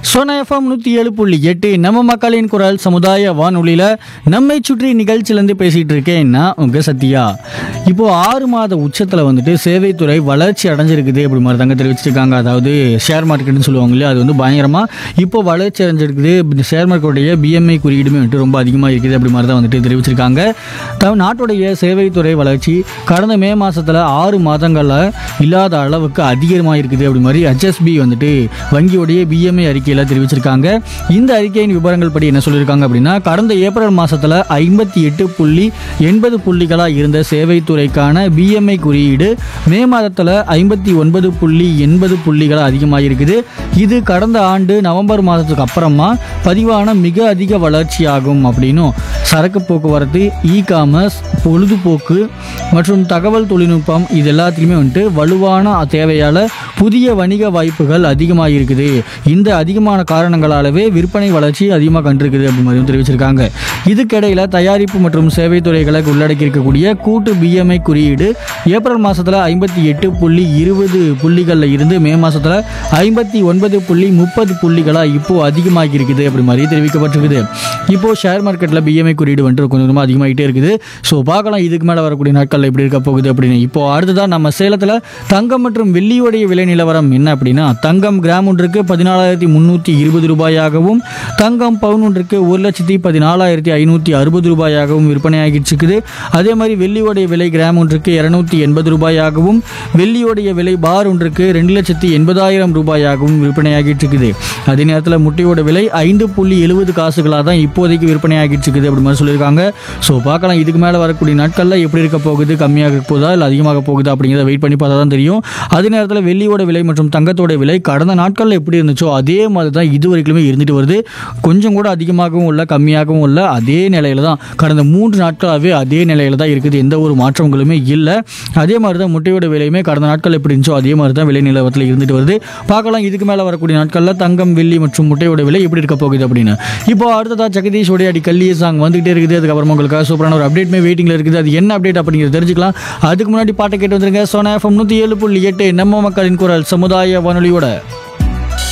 Sona FM நூற்றி ஏழு புள்ளி எட்டு நம்ம மக்களின் குரல் சமுதாய வானொலியில் நம்மை சுற்றி நிகழ்ச்சியிலேருந்து பேசிகிட்டு இருக்கேன் நான் உங்கள் சத்யா இப்போது ஆறு மாத உச்சத்தில் வந்துட்டு சேவைத்துறை வளர்ச்சி அடைஞ்சிருக்குது அப்படி மாதிரி தாங்க தெரிவிச்சிருக்காங்க அதாவது ஷேர் மார்க்கெட்னு சொல்லுவாங்க இல்லையா அது வந்து பயங்கரமாக இப்போ வளர்ச்சி அடைஞ்சிருக்குது இந்த ஷேர் மார்க்கெட்டுடைய பிஎம்ஐ குறியீடுமே வந்துட்டு ரொம்ப அதிகமாக இருக்குது அப்படி மாதிரி தான் வந்துட்டு தெரிவிச்சிருக்காங்க தம் நாட்டுடைய சேவைத்துறை வளர்ச்சி கடந்த மே மாதத்தில் ஆறு மாதங்களில் இல்லாத அளவுக்கு அதிகமாக இருக்குது அப்படி மாதிரி ஹெச்எஸ்பி வந்துட்டு வங்கியுடைய பிஎம்ஐ அறிக்கையில் தெரிவிச்சிருக்காங்க இந்த அறிக்கையின் விவரங்கள் படி என்ன சொல்லியிருக்காங்க அப்படின்னா கடந்த ஏப்ரல் மாதத்தில் ஐம்பத்தி எட்டு புள்ளி எண்பது புள்ளிகளாக இருந்த சேவைத்துறைக்கான பிஎம்ஐ குறியீடு மே மாதத்தில் ஐம்பத்தி ஒன்பது புள்ளி எண்பது புள்ளிகளாக அதிகமாக இருக்குது இது கடந்த ஆண்டு நவம்பர் மாதத்துக்கு அப்புறமா பதிவான மிக அதிக வளர்ச்சியாகும் அப்படின்னும் சரக்கு போக்குவரத்து இ காமர்ஸ் பொழுதுபோக்கு மற்றும் தகவல் தொழில்நுட்பம் இது எல்லாத்துலேயுமே வந்துட்டு வலுவான தேவையால் புதிய வணிக வாய்ப்புகள் அதிகமாக இருக்குது இந்த அதிகமான காரணங்களாலவே விற்பனை வளர்ச்சி அதிகமாக கண்டிருக்குது அப்படி மாதிரி தெரிவிச்சிருக்காங்க இதுக்கிடையில் தயாரிப்பு மற்றும் சேவை துறைகளை உள்ளடக்கி இருக்கக்கூடிய கூட்டு பிஎம்ஐ குறியீடு ஏப்ரல் மாதத்தில் ஐம்பத்தி எட்டு புள்ளி இருபது புள்ளிகளில் இருந்து மே மாதத்தில் ஐம்பத்தி ஒன்பது புள்ளி முப்பது புள்ளிகளாக இப்போது அதிகமாகி இருக்குது அப்படி மாதிரி தெரிவிக்கப்பட்டிருக்குது இப்போது ஷேர் மார்க்கெட்டில் பிஎம்ஐ குறியீடு வந்துட்டு கொஞ்சம் கொஞ்சமாக அதிகமாகிட்டே இருக்குது ஸோ பார்க்கலாம் இதுக்கு மேலே வரக்கூடிய நாட்களில் எப்படி இருக்க போகுது அப்படின்னு இப்போ அடுத்ததான் நம்ம சேலத்தில் தங்கம் மற்றும் வெள்ளியோடைய விலை நிலவரம் என்ன அப்படின்னா தங்கம் கிராம் ஒன்றுக்கு பதினாலாயிரத்தி முந்நூற்றி இருபது ரூபாயாகவும் தங்கம் பவுன் ஒன்றுக்கு ஒரு லட்சத்தி பதினாலாயிரத்தி ஐநூற்றி அறுபது ரூபாயாகவும் விற்பனையாகிட்டு இருக்குது அதே மாதிரி வெள்ளியோடைய விலை கிராம் ஒன்றுக்கு இரநூத்தி எண்பது ரூபாயாகவும் வெள்ளியோடைய விலை பார் ஒன்றுக்கு ரெண்டு லட்சத்தி எண்பதாயிரம் ரூபாயாகவும் விற்பனையாகிட்டு இருக்குது அதே நேரத்தில் முட்டையோட விலை ஐந்து புள்ளி எழுபது காசுகளாக தான் இப்போதைக்கு விற்பனையாகிட்டு இருக்குது அப்படி மாதிரி சொல்லியிருக்காங்க ஸோ பார்க்கலாம் இதுக்கு மேலே வரக்கூடிய நாட்களில் எப்படி இருக்க போகுது கம்மியாக போகுதா இல்லை அதிகமாக போகுதா அப்படிங்கிறத வெயிட் பண்ணி பார்த்தா தான் தெரியும் அதே நேரத்தில் வெள்ளியோட விலை மற்றும் தங்கத்தோட விலை கடந்த நாட்களில் எப்படி இருந்துச்சோ அதே மாதிரி தான் இது வரைக்குமே இருந்துட்டு வருது கொஞ்சம் கூட அதிகமாகவும் இல்லை கம்மியாகவும் இல்லை அதே நிலையில தான் கடந்த மூன்று நாட்களாகவே அதே நிலையில தான் இருக்குது எந்த ஒரு மாற்றங்களுமே இல்லை அதே மாதிரி தான் முட்டையோட விலையுமே கடந்த நாட்கள் எப்படி இருந்துச்சோ அதே மாதிரி தான் விலை நிலவரத்தில் இருந்துட்டு வருது பார்க்கலாம் இதுக்கு மேலே வரக்கூடிய நாட்களில் தங்கம் வெள்ளி மற்றும் முட்டையோட விலை எப்படி இருக்க போகுது அப்படின்னு இப்போ அடுத்ததா ஜெகதீஷ் அடி கல்லிய சாங் வந்துகிட்டே இருக்குது அதுக்கப்புறமா உங்களுக்கு சூப்பரான ஒரு அப்டேட்மே வெயிட்டிங்கில் இருக்குது அது என்ன அப்டேட் அப்படிங்கிறத தெரிஞ்சுக்கலாம் அதுக்கு முன்னாடி பாட்டை கேட்டு வந்துருங்க சோனா எஃப்எம் நூற்றி ஏழு புள்ளி எட்டு நம்ம மக்களின் குரல் சமுதாய வானொலியோட